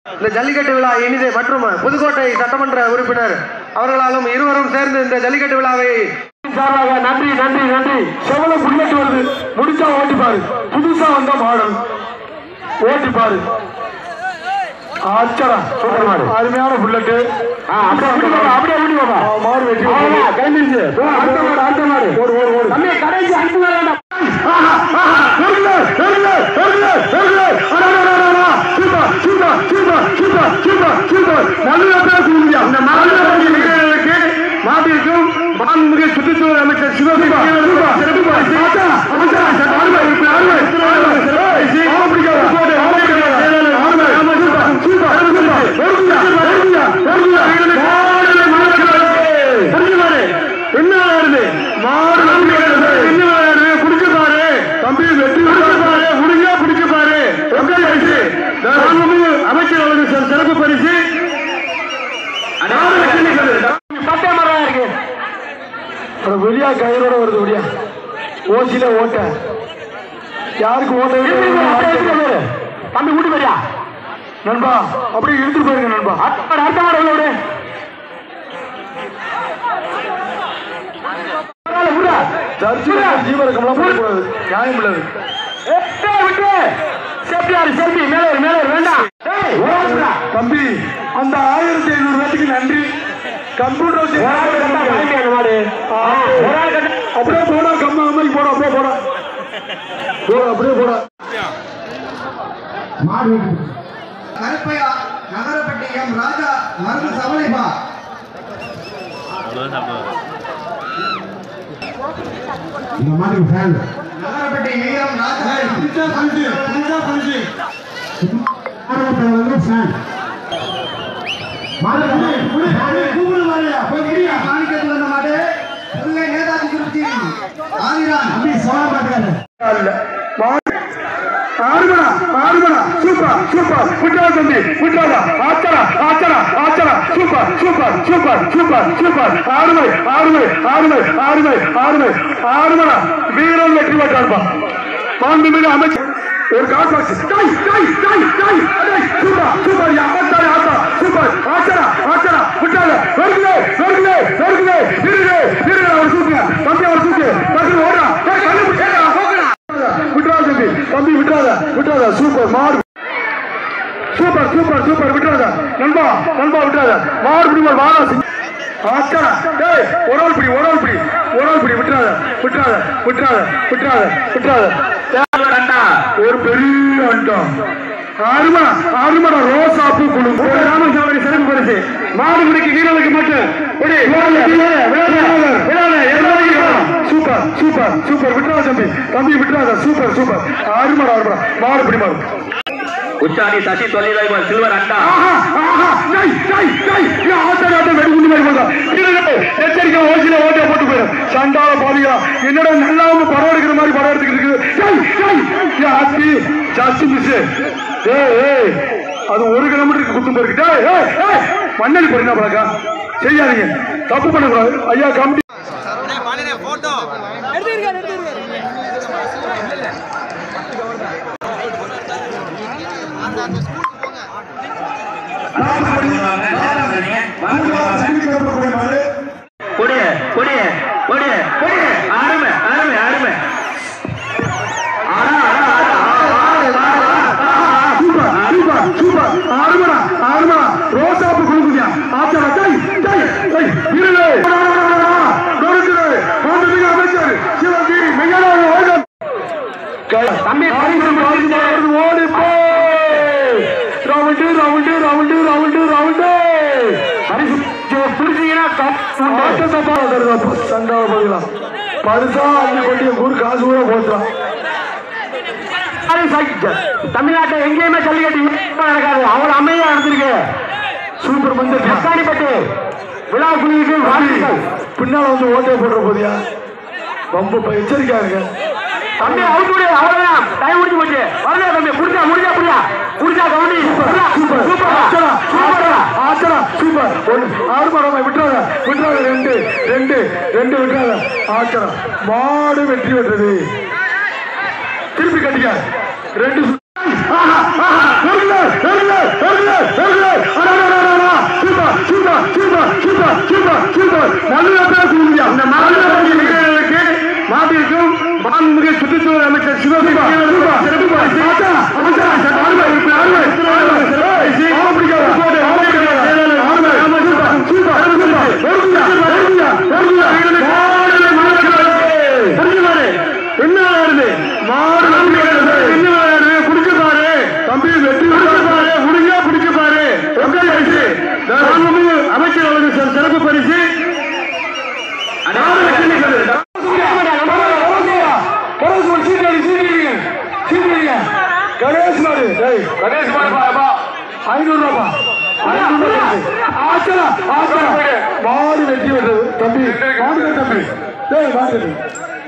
இந்த ஜல்லிக்கட்டு விழா இனிது மற்றும் புதுக்கோட்டை சட்டமன்ற உறுப்பினர் அவர்களாலும் இருவரும் சேர்ந்து இந்த ஜல்லிக்கட்டு விழாவை சார்பாக நன்றி நன்றி நன்றி செவல புல்லட் வருது முடிச்சா ஓட்டி பாரு புதுசா வந்த மாடல் ஓட்டி பாரு அச்சரா சூப்பர் மாடு அருமையான புல்லட்டு அப்படியே ஓடி பாப்பா மாடு வெட்டி கிளம்பிடுச்சு அடுத்த மாடு அடுத்த மாடு ஓடு ஓடு ஓடு தம்பி கடைசி அடுத்த மாடு வேண்டாம் மாட்டிற்கும் மாண்புமிகு சுற்றுச்சூழல் அமைச்சர் சிவகுமார் என்ன வருது மாடு என்ன வருது குடிச்சு பாரு தம்பி வெட்டி பாரு முடிஞ்சா குடிச்சு பாரு ரொம்ப பரிசு மாண்புமிகு அமைச்சர் அவர்களுக்கு சிற- சிறப்பு பரிசு பட்டை மரம் இருக்கு வெளியா கயிறோட வருது வெளியா ஓசில ஓட்ட யாருக்கு ஓட்ட விட்டு தம்பி கூட்டி போறியா நண்பா அப்படியே இழுத்துட்டு போயிருங்க நண்பா அடுத்த அடுத்த மாடு எவ்வளவு விடு சர்ச்சில் ஜீவரக்கம்லாம் போடக்கூடாது நியாயம் உள்ளது தம்பி அந்த ஆயிரத்தி ஐநூறு பேத்துக்கு நன்றி கம்ப்யூட்டர் அப்படியே போடா கம்மா அம்மைக்கு போடா அப்படியே போடா போடா அப்படியே போடா கருப்பையா நகரப்பட்டியம் ராஜா மருந்து சவலைபா இந்த மாதிரி ஃபேன் நகரப்பட்டி மீரம் ராஜா புரிஞ்சா புரிஞ்சு புரிஞ்சா புரிஞ்சு வந்து ஃபேன் மாடு புடி புடி புடி கூகுள் மாரியா போய் கிரியா மாணிக்கத்தில் வந்த மாடு புதுவை நேதாஜி குறிச்சி ஆதிரான் அப்படி சோழ மாட்டாரு ஆறுமணா ஆறுமணா சூப்பர் சூப்பர் விட்டாத தம்பி விட்டாத ஆச்சரா ஆச்சரா ஆச்சரா super super super super super ஆறுமை ஆறுமை ஆறுமை ஆறுமை ஆறுமை ஆறுமணா வீரன் வெற்றி பெற்றார்ப்பா மாண்புமிகு அமைச்சர் ஒரு காசு டை டை டை டை டை சூப்பர் சூப்பர் யா ஆச்சரா ஆச்சரா சூப்பர் ஆச்சரா ஆச்சரா விட்டாத வருகுதே வருகுதே வருகுதே இருங்க இருங்க அவர் சூப்பர் தம்பி அவர் சூப்பர் தம்பி ஓடுறா ஏய் கண்ணு பிடிச்சா போகடா விட்டுறாத தம்பி தம்பி விட்டுறாத விட்டுறாத சூப்பர் மாடு சூப்பர் சூப்பர் சூப்பர் விட்டுறாத நண்பா நண்பா விட்டுறாத மாடு பிடி வாடா ஆச்சா டேய் ஒரு ஆள் பிடி ஒரு ஆள் பிடி ஒரு ஆள் பிடி விட்டுறாத விட்டுறாத விட்டுறாத விட்டுறாத விட்டுறாத ஒரு பெரிய அண்டம் அருமா அருமடா ரோசா பூ குழு ராமசாமி சிறப்பு பரிசு மாடு பிடிக்கு வீரர்களுக்கு மட்டும் ஒடி, விடாத, விடாத, எல்லாரும் சூப்பர் சூப்பர் சூப்பர் விட்டுறாத தம்பி தம்பி விட்டுறாத சூப்பர் சூப்பர் அருமடா அருமடா மாடு பிடி மாடு உச்சாணி சசி தொழிலாளர் சில்வர் அண்டா ஆஹா, ஆஹா, டேய், டேய், டேய், ஏன் ஆத்தாடி ஆட்டம் வெடிகுண்டு மாதிரி போடுறா? இருங்க, எச்சரிக்கை ஓசில ஓட்டையை போட்டு போயிரு. சண்டால பாவியா, என்னடா நல்லாம படம் எடுக்கிற மாதிரி படம் எடுத்துக்கிட்டு இருக்குது. டேய், டேய், ஏன் ஆத்தி, just miss. ஏய், ஏய், அது ஒரு கிலோமீட்டருக்கு குத்தும் போயிருக்கு டேய், ஏய், ஏய், மண்ணடி போறீங்க பழக்கா செய்யாதீங்க தப்பு பண்ணக்கூடாது ஐயா கமிட்டி கொடு கொடு கொடு கொடு அருமை அருமை அருமை ஆடா ஆடா ஆடா ஆடு ஆடு ஆடு சூப்பர் சூப்பர் சூப்பர் ஆறுமடா ஆறுமடா ரோசாப்பு கொடுக்குறியா ஆச்சாரா டேய் டேய் டேய் இருளே நொறுக்குது மாண்புமிகு அமைச்சர் சிவகி மெய்யாளர் ஓடம் தம்பி பரிசு ஓடி போ round round round round round பரிசு பிடிச்சீங்கன்னா சண்டாவை போயிடலாம் பரிசா அள்ளி கொண்டு என் ஊர் காசு கூட போச்சுலாம் தமிழ்நாட்டில் எங்கேயுமே ஜல்லிக்கட்டு இப்ப நடக்காது அவ்வளவு அமைதியா நடந்திருக்கு சூப்பர் மந்த கத்தானிப்பட்டு விழா குழுவுக்கு வாழ்த்துக்கள் பின்னால வந்து ஓட்டை போடுற போதியா ரொம்ப எச்சரிக்கையா இருக்க தம்பி அவுட் விடு அவ்வளவுதான் டைம் முடிஞ்சு போச்சு வரல தம்பி புடிச்சா முடிஞ்சா புரியா புடிச்சா கவுண்டி சூப்பர் சூப்பர் சூப்பர் ஆச்சரா சூப்பர் ஆச்சரா சூப்பர் ஒன்று ஆறு மரம் விட்டுறாத விட்டுறாத ரெண்டு ரெண்டு ரெண்டு விட்டுறாத ஆச்சரா மாடு வெற்றி பெற்றது திருப்பி கட்டிக்க ரெண்டு சு- ஆஹா, ஆஹா, வருகுது, வருகுது, வருகுது, ஐநூறு ரூபா ஐநூறு ரூபா ஆச்சரா ஆச்சரா மாடு வெட்டி விடுறது தம்பி மாடு தம்பி டேய் மாடு